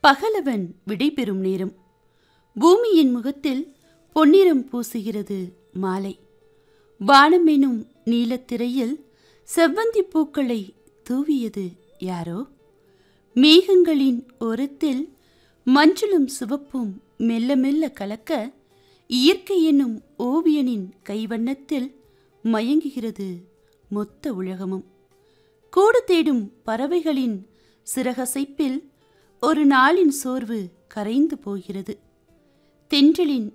பகலவன் விடைபெறும் நேரம் பூமியின் முகத்தில் பொன்னிறம் பூசுகிறது மாலை வானம் எனும் நீலத்திரையில் செவ்வந்தி பூக்களை தூவியது யாரோ மேகங்களின் ஓரத்தில் மஞ்சளும் சிவப்பும் மெல்ல மெல்ல கலக்க இயற்கை என்னும் ஓவியனின் கைவண்ணத்தில் மயங்குகிறது மொத்த உலகமும் கூடு தேடும் பறவைகளின் சிறகசைப்பில் ஒரு நாளின் சோர்வு கரைந்து போகிறது தென்றலின்